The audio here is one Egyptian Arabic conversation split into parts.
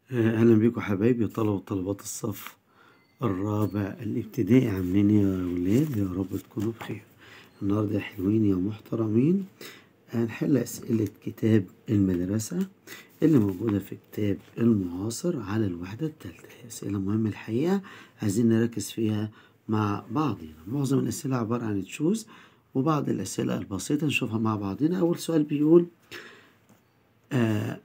أهلا بيكم حبايبي طلبة وطلبات الصف الرابع الابتدائي عاملين إيه يا ولاد يا رب تكونوا بخير النهاردة يا حلوين يا محترمين هنحل أسئلة كتاب المدرسة اللي موجودة في كتاب المعاصر على الوحدة التالتة هي أسئلة مهمة الحقيقة عايزين نركز فيها مع بعضنا معظم الأسئلة عبارة عن تشوز وبعض الأسئلة البسيطة نشوفها مع بعضنا أول سؤال بيقول آه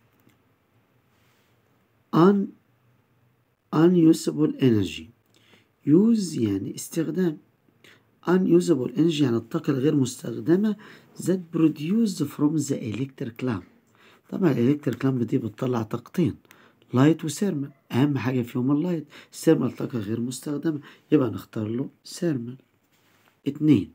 un unusable energy use يعني استخدام unusable energy يعني الطاقة الغير مستخدمة that produced from the electric lamp طبعا الالكتريك لامب دي بتطلع طاقتين لايت وسيرمال اهم حاجة فيهم اللايت السيرمال طاقة غير مستخدمة يبقى نختار له سيرمال اتنين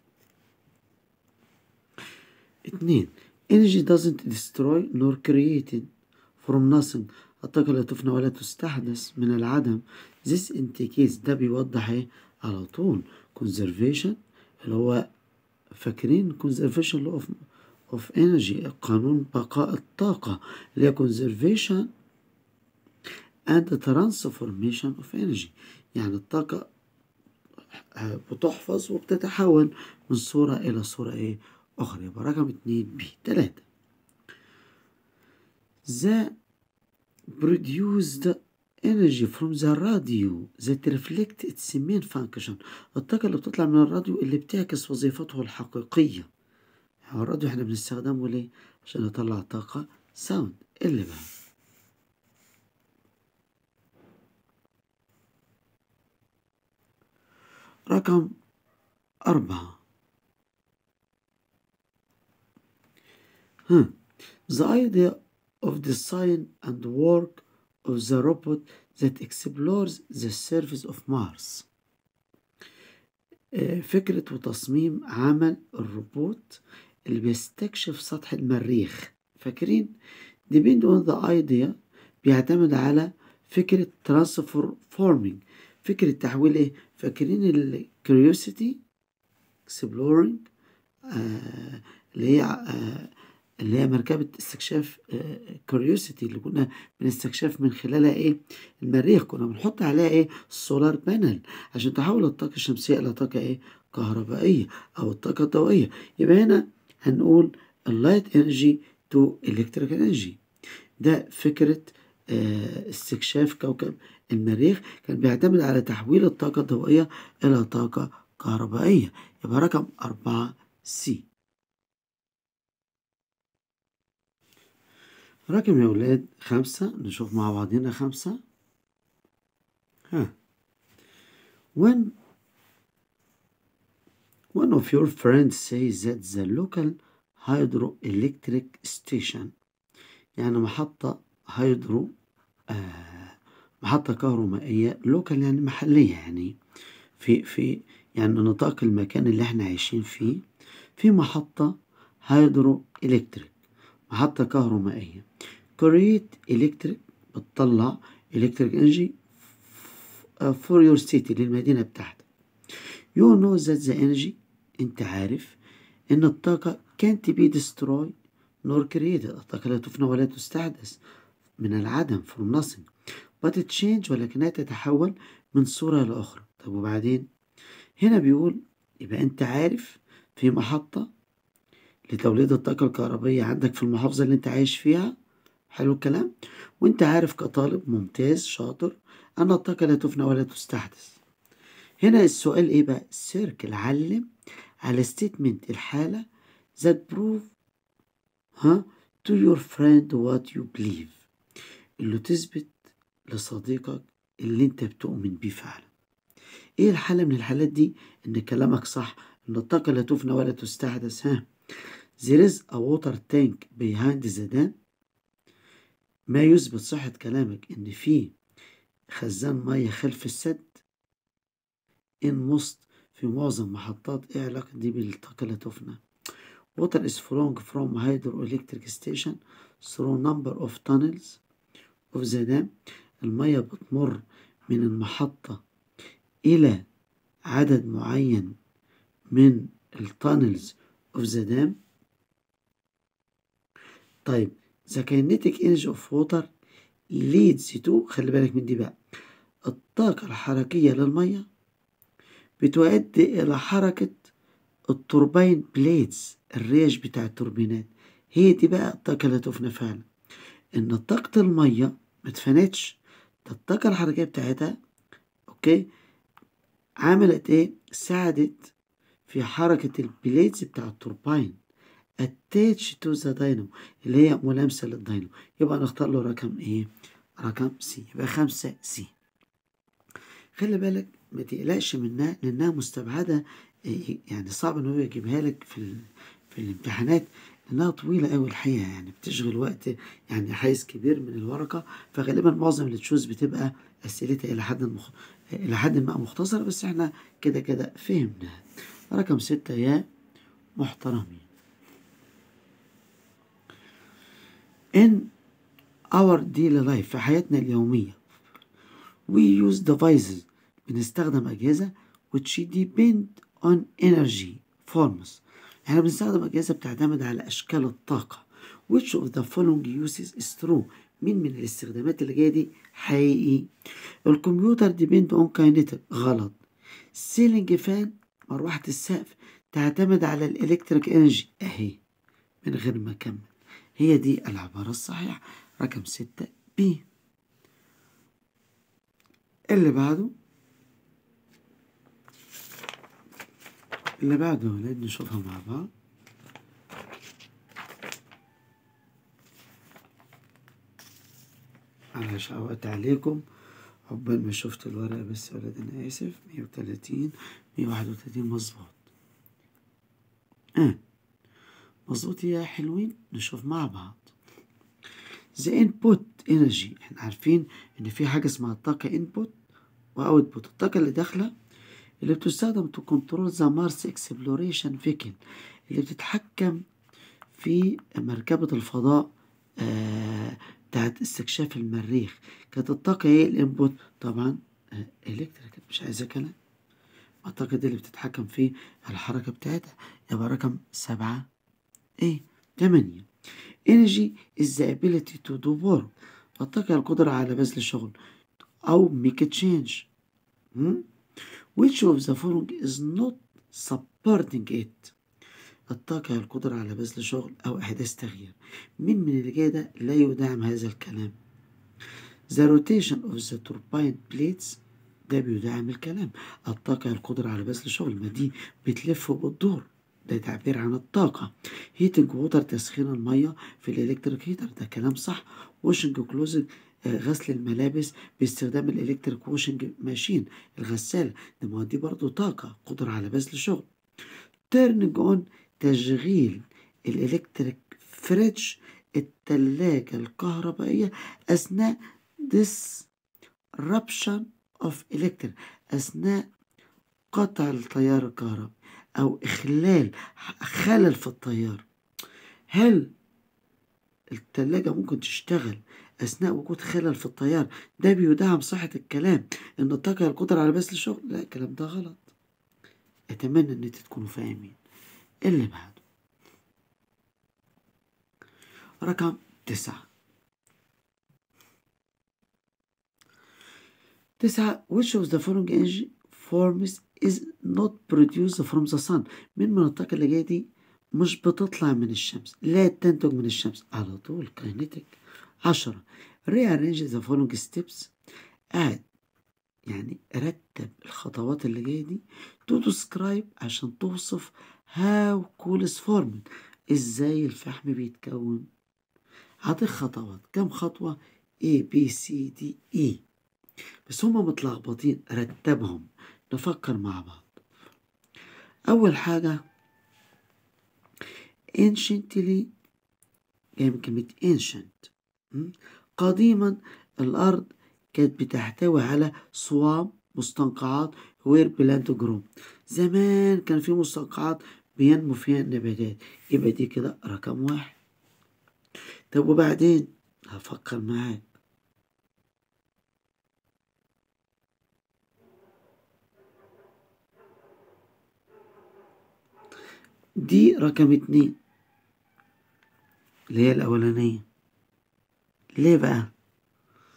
اتنين energy doesn't destroy nor created from nothing الطاقة لا تفنى ولا تستحدث من العدم this indicates ده بيوضح ايه على طول conservation اللي هو فاكرين conservation law of, of energy قانون بقاء الطاقة اللي هي conservation and transformation of energy يعني الطاقة بتحفظ وبتتحول من صورة إلى صورة إيه أخرى يبقى رقم اتنين بي تلاتة the produced energy from the radio that reflect its main function الطاقة اللي بتطلع من الراديو اللي بتعكس وظيفته الحقيقية هو الراديو احنا بنستخدمه ليه؟ عشان نطلع طاقة ساوند اللي بقى رقم أربعة ها The idea of the design and work of the robot that explores the surface of Mars فكرة وتصميم عمل الروبوت اللي بيستكشف سطح المريخ فاكرين depend on the idea بيعتمد على فكرة transforming فكرة تحويل ايه فاكرين ال curiosity exploring آه اللي هي آه اللي هي مركبة استكشاف كوريوسيتي اللي كنا بنستكشف من خلالها ايه المريخ كنا بنحط عليها ايه سولار بانل عشان تحول الطاقة الشمسية إلى طاقة ايه كهربائية أو الطاقة الضوئية يبقى هنا هنقول اللايت انرجي تو الكتريك انرجي ده فكرة اه استكشاف كوكب المريخ كان بيعتمد على تحويل الطاقة الضوئية إلى طاقة كهربائية يبقى رقم أربعة سي رقم يا ولاد خمسة نشوف مع بعضنا خمسة ها when one of your friends says that the local hydroelectric station يعني محطة هيدرو آه محطة كهرومائية لوكال يعني محلية يعني في في يعني نطاق المكان اللي احنا عايشين فيه في محطة هيدرو إلكتريك محطة كهرومائية كوريت إلكتريك بتطلع إلكتريك إنرجي فور يور سيتي للمدينة بتاعتك يو نو ذات ذا إنرجي أنت عارف إن الطاقة كانت بي ديستروي نور كرييتد الطاقة لا تفنى ولا تستحدث من العدم from nothing but it change ولكنها تتحول من صورة لأخرى طب وبعدين هنا بيقول يبقى أنت عارف في محطة لتوليد الطاقة الكهربية عندك في المحافظة اللي انت عايش فيها حلو الكلام وانت عارف كطالب ممتاز شاطر ان الطاقة لا تفنى ولا تستحدث هنا السؤال ايه بقى سيركل علم على ستيتمنت الحالة that prove ها to your friend what you believe اللي تثبت لصديقك اللي انت بتؤمن بيه فعلا ايه الحالة من الحالات دي ان كلامك صح ان الطاقة لا تفنى ولا تستحدث ها There is a water tank behind the dam ما يثبت صحة كلامك إن في خزان مية خلف السد in most في معظم محطات إيه علاقة دي بالطاقة لا تفنى Water is flowing from hydroelectric station through number of tunnels of the dam المية بتمر من المحطة إلى عدد معين من التانلز of the dam طيب the kinetic energy of water leads to خلي بالك من دي بقى الطاقة الحركية للمية بتؤدي إلى حركة التوربين بليدز الريش بتاع التوربينات هي دي بقى الطاقة اللي تفنى فعلا إن طاقة المية ما اتفنتش ده الطاقة الحركية بتاعتها أوكي عملت إيه؟ ساعدت في حركة البليدز بتاع التوربين attach to the dynamo اللي هي ملامسة للدينامو يبقى نختار له رقم إيه؟ رقم سي يبقى خمسة سي خلي بالك ما تقلقش منها لأنها مستبعدة إيه، يعني صعب إن هو يجيبها لك في ال... في الامتحانات لأنها طويلة أوي الحقيقة يعني بتشغل وقت يعني حيز كبير من الورقة فغالبا معظم التشوز بتبقى أسئلتها إلى حد مخ... إلى حد ما مختصرة بس إحنا كده كده فهمناها رقم ستة يا محترمين in our daily life في حياتنا اليومية we use devices بنستخدم أجهزة which depend on energy forms احنا بنستخدم أجهزة بتعتمد على أشكال الطاقة which of the following uses is true مين من الاستخدامات اللي جاية دي حقيقي الكمبيوتر depend on kinetic غلط سيلينج فان مروحة السقف تعتمد على الإلكتريك إنرجي أهي من غير ما أكمل هي دي العبارة الصحيحة رقم ستة بي اللي بعده اللي بعده يا ولاد نشوفها مع بعض معلش عوقت عليكم عقبال ما شفت الورقة بس يا ولاد أنا آسف مية وتلاتين مية واحد وتلاتين مظبوط آه مظبوط يا حلوين نشوف مع بعض the input energy احنا عارفين ان في حاجة اسمها الطاقة input و output الطاقة اللي داخلة اللي بتستخدم to control the Mars exploration vehicle اللي بتتحكم في مركبة الفضاء آه بتاعت استكشاف المريخ كانت الطاقة ايه الانبوت طبعا آه الكتريك مش عايزة كلام الطاقة دي اللي بتتحكم في الحركة بتاعتها يبقى رقم سبعة ايه تمانية energy is the ability to do work الطاقة القدرة على بذل الشغل أو make a change hmm? which of the following is not supporting it الطاقة القدرة على بذل شغل أو إحداث تغيير مين من اللي جاي ده لا يدعم هذا الكلام the rotation of the turbine plates ده بيدعم الكلام الطاقة القدرة على بذل شغل ما دي بتلف وبتدور ده تعبير عن الطاقة هيتنج ووتر تسخين المية في الإلكتريك هيتر ده كلام صح واشنج كلوزنج غسل الملابس باستخدام الإلكتريك واشنج ماشين الغسالة ده ما دي برضو طاقة قدرة على بذل شغل تيرنج اون تشغيل الإلكتريك فريدج التلاجة الكهربائية أثناء disruption of electric أثناء قطع التيار الكهربائي أو إخلال خلل في التيار هل التلاجة ممكن تشتغل أثناء وجود خلل في التيار ده بيدعم صحة الكلام إن الطاقة القدرة على بذل الشغل لا الكلام ده غلط أتمنى إن انتوا تكونوا فاهمين اللي بعده رقم تسعة تسعة which of the following energy forms is not produced from the sun من من الطاقة اللي جاية دي مش بتطلع من الشمس لا تنتج من الشمس على طول كاينتك عشرة rearrange the following steps قاعد يعني رتب الخطوات اللي جاية دي to describe عشان توصف how coal is formed ازاي الفحم بيتكون هعطيك خطوات كم خطوة A B C D E بس هما متلخبطين رتبهم نفكر مع بعض أول حاجة anciently جاي من كلمة ancient قديما الأرض كانت بتحتوي على صوام مستنقعات وير بلانت جروم زمان كان في مستنقعات بينمو فيها النباتات يبقى دي كده رقم واحد طب وبعدين هفكر معاك دي رقم اتنين اللي هي الأولانية ليه بقى؟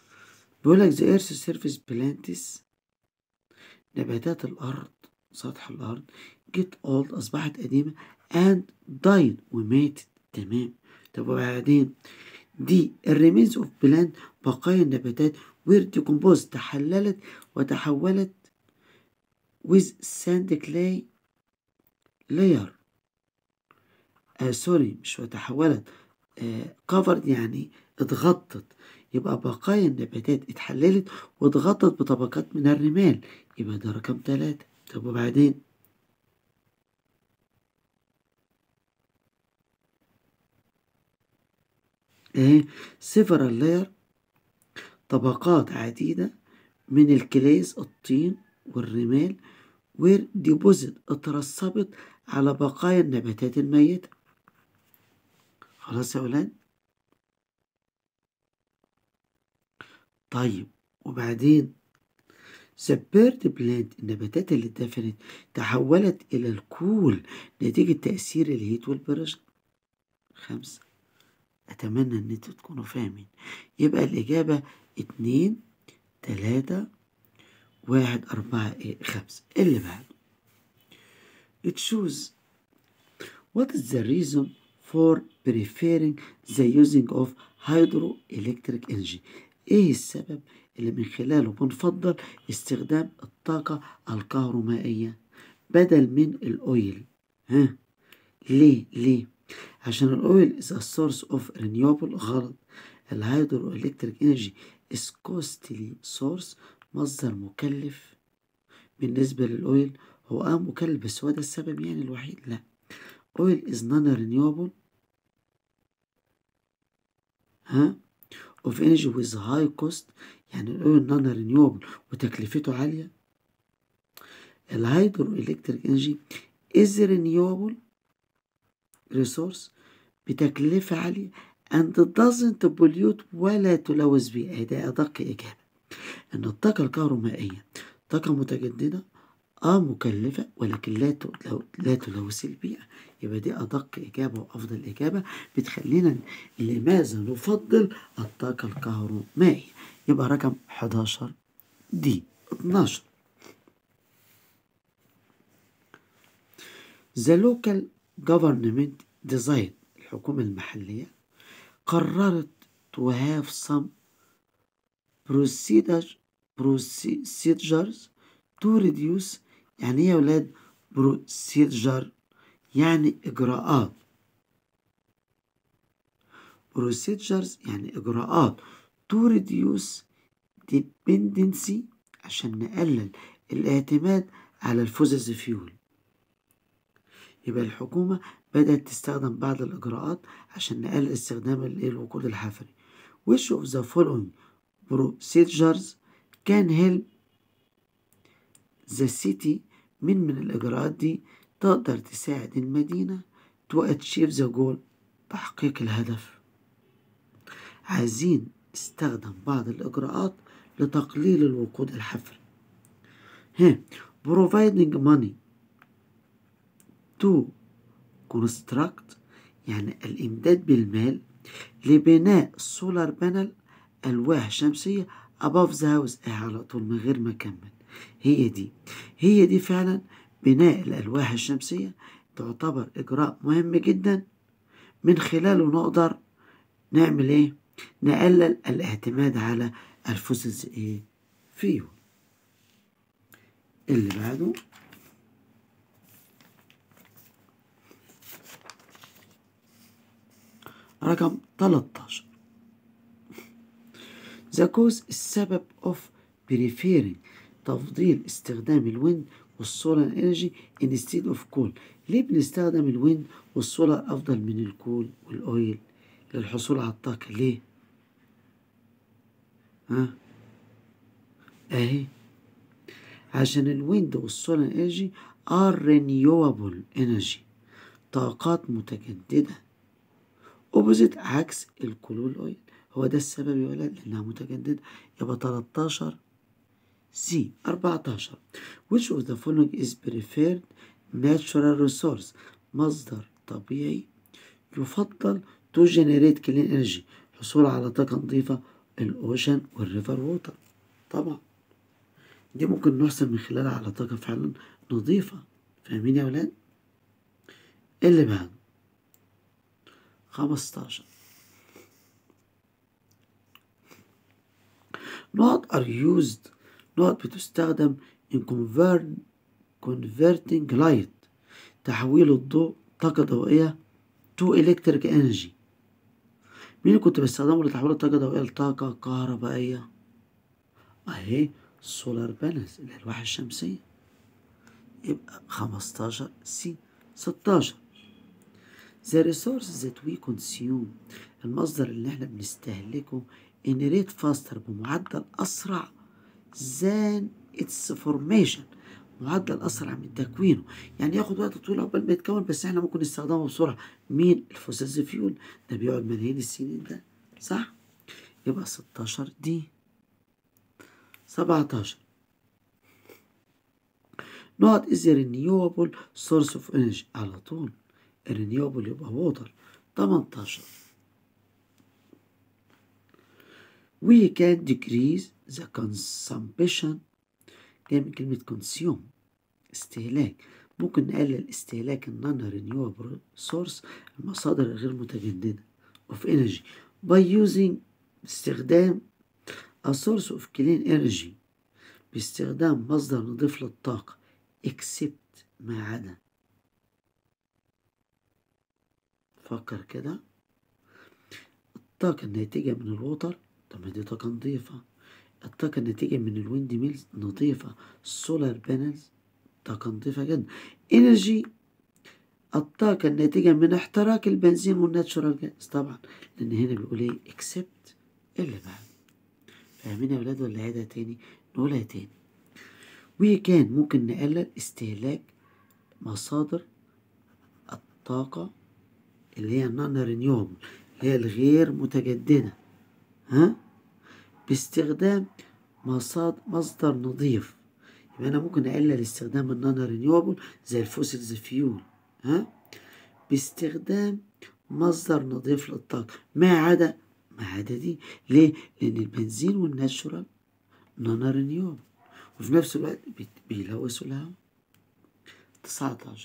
بيقول لك the earth surface plants نباتات الأرض سطح الأرض get old أصبحت قديمة and died وماتت تمام طب وبعدين دي الريمينز اوف بلانت بقايا النباتات were decomposed تحللت وتحولت with sand clay layer آه سوري مش وتحولت آه covered يعني اتغطت يبقى بقايا النباتات اتحللت واتغطت بطبقات من الرمال يبقى ده رقم تلاتة طب وبعدين ايه several layer طبقات عديدة من الكليز الطين والرمال وير ديبوزيت اترسبت على بقايا النباتات الميتة خلاص يا ولاد طيب وبعدين The bird plant النباتات اللي اتدفنت تحولت إلى الكول نتيجة تأثير الهيت والبرشن خمسة أتمنى إن انتوا تكونوا فاهمين يبقى الإجابة اتنين تلاتة واحد أربعة إيه خمسة اللي بعده choose what is the reason for preferring the using of hydroelectric energy ايه السبب اللي من خلاله بنفضل استخدام الطاقة الكهرومائية بدل من الأويل ها ليه ليه عشان الأويل is a source of renewable غلط الهيدرو إلكتريك انرجي is costly source مصدر مكلف بالنسبة للأويل هو اه مكلف بس هو ده السبب يعني الوحيد لا oil is non renewable ها of energy with high cost يعني الاويل non renewable وتكلفته عالية الهيدرو إلكتريك انرجي is renewable resource بتكلفة عالية and doesn't pollute ولا تلوث بيئة ده أدق إجابة إن الطاقة الكهرومائية طاقة متجددة اه مكلفة ولكن لا تلو- لا تلوث البيئة يبقى دي أدق إجابة وأفضل إجابة بتخلينا لماذا نفضل الطاقة الكهرومائية يبقى رقم 11 دي 12 The local government design الحكومة المحلية قررت to have some procedure procedures to reduce يعني ايه يا ولاد procedure يعني إجراءات procedures يعني إجراءات to reduce dependency عشان نقلل الاعتماد على الفوزز فيول يبقى الحكومة بدأت تستخدم بعض الإجراءات عشان نقلل استخدام الإيه الوقود الحفري which of the following procedures can help the city من من الإجراءات دي تقدر تساعد المدينة to achieve the goal تحقيق الهدف عايزين نستخدم بعض الإجراءات لتقليل الوقود الحفري ها providing money to construct يعني الإمداد بالمال لبناء سولار بانل ألواح شمسية above the house إيه على طول من غير ما أكمل هي دي هي دي فعلا بناء الألواح الشمسية تعتبر إجراء مهم جدا من خلاله نقدر نعمل إيه نقلل الاعتماد على الفوسلز إيه فيول اللي بعده رقم 13 The cause السبب of preferring تفضيل استخدام الويند والسولار انرجي instead of coal ليه بنستخدم الويند والسولار افضل من الكول والاويل للحصول على الطاقة ليه ها اهي عشان الويند والسولار انرجي are renewable energy طاقات متجددة اوبوزيت عكس الكول والاويل هو ده السبب يا ولاد لانها متجددة يبقى 13 سي 14 which of the following is preferred natural resource مصدر طبيعي يفضل to generate clean energy حصول على طاقة نظيفة الأوشن والريفر ووتر طبعا دي ممكن نحصل من خلالها على طاقة فعلا نظيفة فاهمين يا ولاد اللي بعده خمستاشر not are used not بتستخدم in convert converting light تحويل الضوء طاقة ضوئية to electric energy مين اللي كنت بستخدمه لتحويل الطاقة الضوئية لطاقة كهربائية أهي سولار بانلز الألواح الشمسية يبقى خمستاشر سي ستاشر The resources that we consume المصدر اللي احنا بنستهلكه in rate faster بمعدل أسرع than its formation معدل أسرع من تكوينه يعني ياخد وقت طويل عقبال ما يتكون بس احنا ممكن نستخدمه بسرعة مين الفوسيلز فيول ده بيقعد ملايين السنين ده صح يبقى 16 دي 17 نقط is a renewable source of energy على طول الرينيوبل يبقى ووتر 18 we can decrease the consumption جاي من كلمة consume استهلاك ممكن نقلل استهلاك النون رينيوبل سورس المصادر الغير متجددة of energy by using باستخدام a source of clean energy باستخدام مصدر نضيف للطاقة except ما عدا فكر كده الطاقة الناتجة من الوتر طب ما دي طاقة نظيفة الطاقة الناتجة من الويند ميلز نظيفة السولار بانلز طاقة نظيفة جدا انرجي الطاقة الناتجة من احتراق البنزين والناتشورال جاز طبعا لأن هنا بيقول ايه اكسبت اللي بعد فاهمين يا ولاد ولا عيدها تاني نقولها تاني وي كان ممكن نقلل استهلاك مصادر الطاقة اللي هي النون رينيوبل اللي هي الغير متجددة ها باستخدام مصاد مصدر نظيف يبقى أنا ممكن أقلل استخدام النون رينيوبل زي الفوسيلز فيول ها باستخدام مصدر نظيف للطاقة ما عدا ما عدا دي ليه؟ لأن البنزين والناتشورال نون رينيوبل وفي نفس الوقت بيلوثوا الهواء 19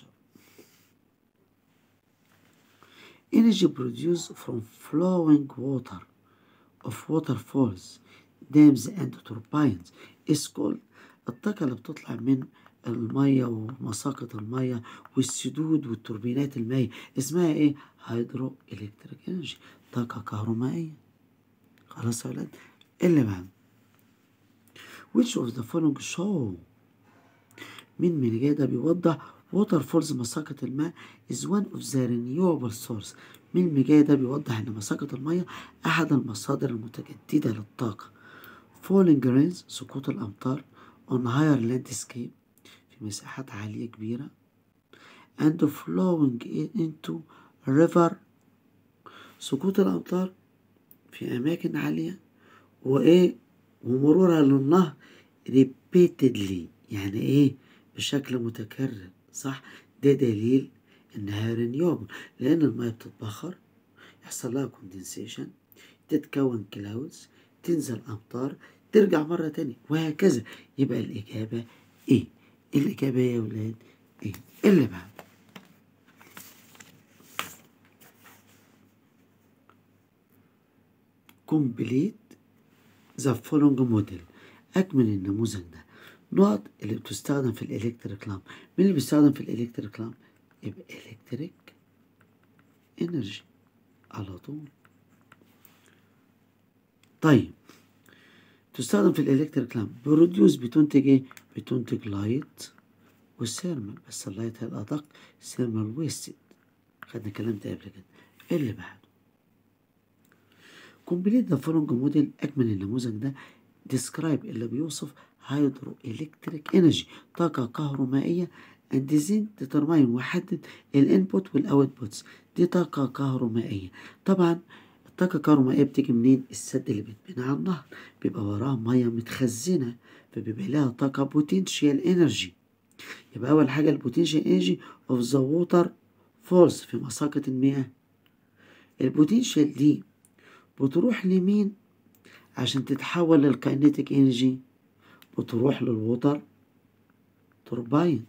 energy produced from flowing water of waterfalls dams and turbines is called الطاقة اللي بتطلع من المية ومساقط المية والسدود والتوربينات المية اسمها ايه؟ هيدرو الكتريك انرجي طاقة كهرومائية خلاص يا ولاد اللي بعد which of the following show مين من اللي جاي ده بيوضح ووتر فولز مساقط الماء is one of the renewable source مين اللي جاي ده بيوضح ان مساقط المية احد المصادر المتجددة للطاقة falling rains سقوط الامطار on higher landscape في مساحات عالية كبيرة and flowing into river سقوط الأمطار في أماكن عالية وإيه ومرورها للنهر repeatedly يعني إيه بشكل متكرر صح ده دليل إنها رينيوبل لأن المية بتتبخر يحصل لها كوندنسيشن تتكون كلاودز تنزل أمطار ترجع مرة تانية وهكذا يبقى الإجابة إيه الإجابة يا ولاد إيه اللي بعد كومبليت ذا فولونج موديل أكمل النموذج ده نقط اللي بتستخدم في الإلكتريك لامب مين اللي بيستخدم في الإلكتريك لامب يبقى إلكتريك إنرجي على طول طيب تستخدم في الإلكتريك لامب بروديوس بتنتج إيه؟ بتنتج لايت والسيرمال بس اللايت هي الأدق سيرمال ويستد خدنا الكلام ده قبل كده اللي بعده كومبليت ذا فولونج موديل أكمل النموذج ده ديسكرايب اللي بيوصف هيدرو إلكتريك إنرجي طاقة كهرومائية and then determine وحدد الانبوت والاوتبوتس دي طاقة كهرومائية طبعا الطاقة الكهرومائية بتيجي منين السد اللي بيتبنى على النهر بيبقى وراه مية متخزنة فبيبقى لها طاقة بوتنشال انرجي يبقى أول حاجة البوتنشال انرجي اوف ذا ووتر فولز في مساقط المياه البوتنشال دي بتروح لمين عشان تتحول للكاينيتيك انرجي بتروح للوتر توربين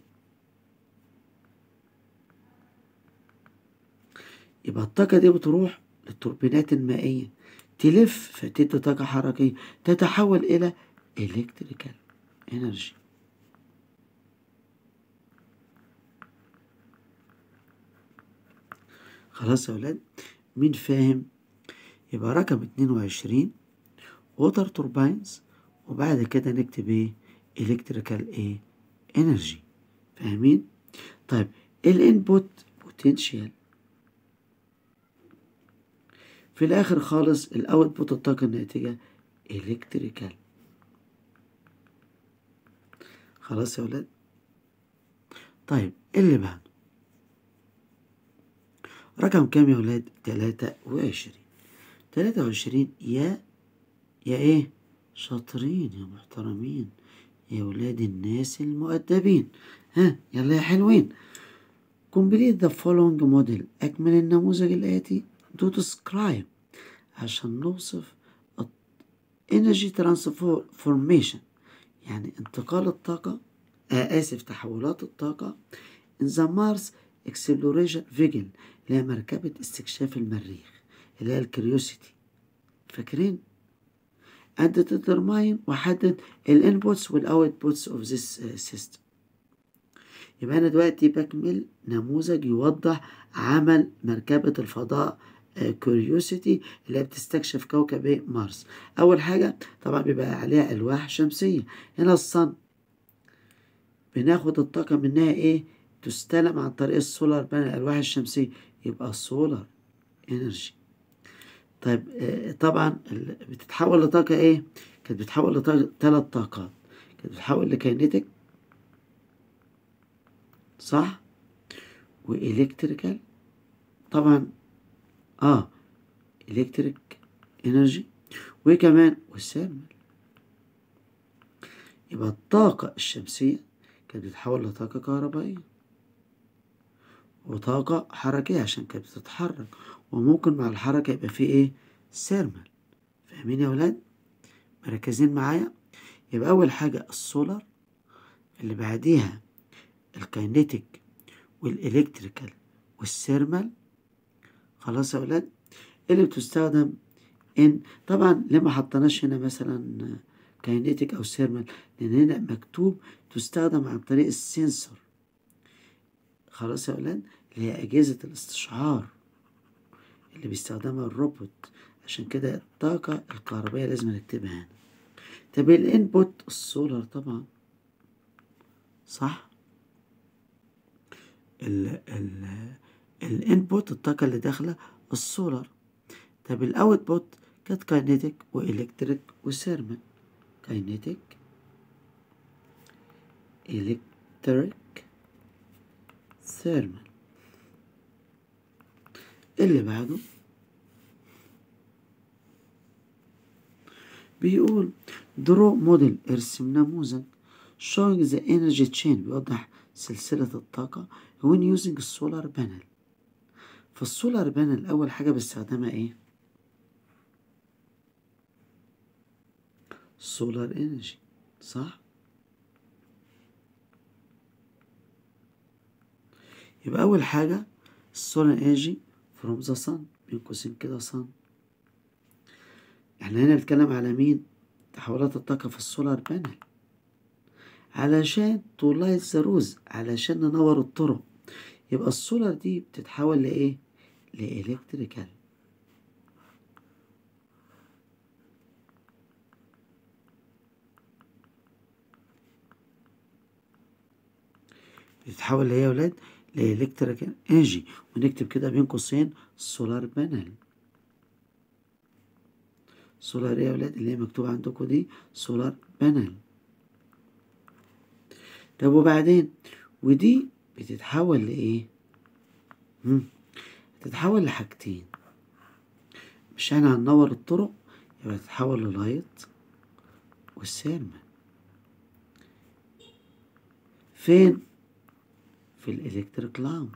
يبقى الطاقة دي بتروح للتوربينات المائية تلف فتدي طاقة حركية تتحول إلى electrical energy خلاص يا ولاد مين فاهم يبقى رقم اتنين وعشرين ووتر توربينز وبعد كده نكتب ايه electrical ايه energy فاهمين طيب الانبوت بوتنشال في الاخر خالص الاوتبوت الطاقة الناتجة electrical خلاص يا ولاد طيب اللي بعده رقم كام يا ولاد تلاتة وعشرين تلاتة وعشرين يا يا ايه شاطرين يا محترمين يا ولاد الناس المؤدبين ها يلا يا حلوين complete the following model أكمل النموذج الآتي to describe عشان نوصف energy transformation يعني انتقال الطاقة آه آسف تحولات الطاقة in the Mars exploration vehicle اللي هي مركبة استكشاف المريخ اللي هي الكريوسيتي فاكرين؟ and determine وحدد الانبوتس والاوتبوتس of this system يبقى أنا دلوقتي بكمل نموذج يوضح عمل مركبة الفضاء كوريوسيتي اللي هي بتستكشف كوكب مارس أول حاجة طبعا بيبقى عليها ألواح شمسية هنا الصن بناخد الطاقة منها إيه تستلم عن طريق السولار بانل الألواح الشمسية يبقى سولار انرجي طيب طبعا بتتحول لطاقة إيه كانت بتتحول لطاقة ثلاث طاقات كانت بتتحول لكاينيتيك صح وإلكتريكال طبعا اه الكتريك انرجي وكمان والثيرمال يبقى الطاقة الشمسية كانت بتتحول لطاقة كهربائية وطاقة حركية عشان كانت بتتحرك وممكن مع الحركة يبقى فيه ايه ثيرمال فاهمين يا ولاد مركزين معايا يبقى أول حاجة السولار اللي بعديها الكاينيتيك والإلكتريكال والثيرمال خلاص يا ولاد اللي بتستخدم ان طبعا ليه ما حطيناش هنا مثلا كاينيتيك او ثيرمال لان هنا مكتوب تستخدم عن طريق السنسور خلاص يا ولاد اللي هي اجهزه الاستشعار اللي بيستخدمها الروبوت عشان كده الطاقة الكهربائية لازم نكتبها هنا طب الانبوت السولار طبعا صح ال ال الانبوت الطاقة اللي داخلة السولار طب الاوتبوت كانت كاينيتيك والكتريك وثيرمال كاينيتيك الكتريك ثيرمال اللي بعده بيقول درو موديل ارسم نموذج showing the energy chain بيوضح سلسلة الطاقة when using السولار بانل فالسولار بانل أول حاجة باستخدامها إيه؟ سولار انرجي صح؟ يبقى أول حاجة السولار انرجي from the sun بين قوسين كده sun احنا هنا بنتكلم على مين؟ تحولات الطاقة في السولار بانل علشان تولايت ذا روز علشان ننور الطرق يبقى السولار دي بتتحول لإيه؟ لإلكتريكال بتتحول لإيه يا ولاد؟ لإلكتريكال انرجي ونكتب كده بين قوسين سولار بانل سولار ايه يا ولاد اللي هي مكتوبة عندكم دي سولار بانل طب وبعدين ودي بتتحول لإيه؟ مم. بتتحول لحاجتين مش احنا هننور الطرق يبقى تتحول للايت والسيرما فين؟ في الإلكتريك لامب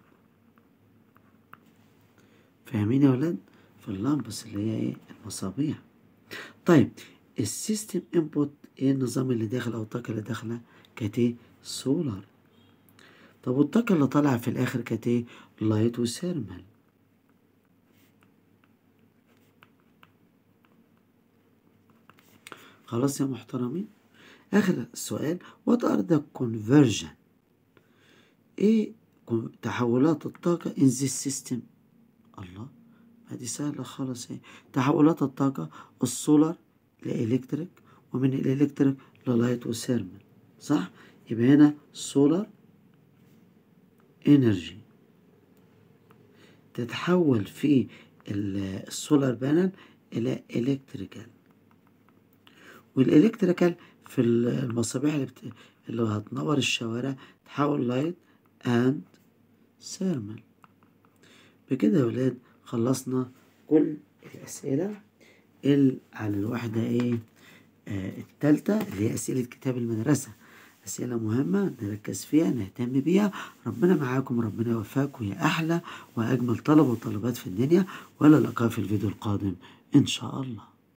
فاهمين يا ولاد؟ في اللامبس اللي هي ايه؟ المصابيح طيب السيستم انبوت ايه النظام اللي داخل او الطاقة اللي داخلة كانت ايه سولار طب والطاقة اللي طالعة في الآخر كانت ايه لايت وثيرمال خلاص يا محترمين آخر السؤال what are the conversion ايه تحولات الطاقة in this system الله ما دي سهلة خالص ايه تحولات الطاقة السولار لإلكتريك ومن الإلكتريك للايت وثيرمال صح يبقى هنا سولار انرجي تتحول في السولار بانل الى الكتريكال والالكتريكال في المصابيح اللي, بت... اللي هتنور الشوارع تحول لايت اند ثيرمال بكده يا ولاد خلصنا كل الاسئله اللي على الوحده ايه آه التالتة اللي هي اسئله كتاب المدرسه أسئلة مهمة نركز فيها نهتم بيها ربنا معاكم ربنا يوفقكم يا أحلى وأجمل طلبة وطالبات في الدنيا ولا لقاء في الفيديو القادم إن شاء الله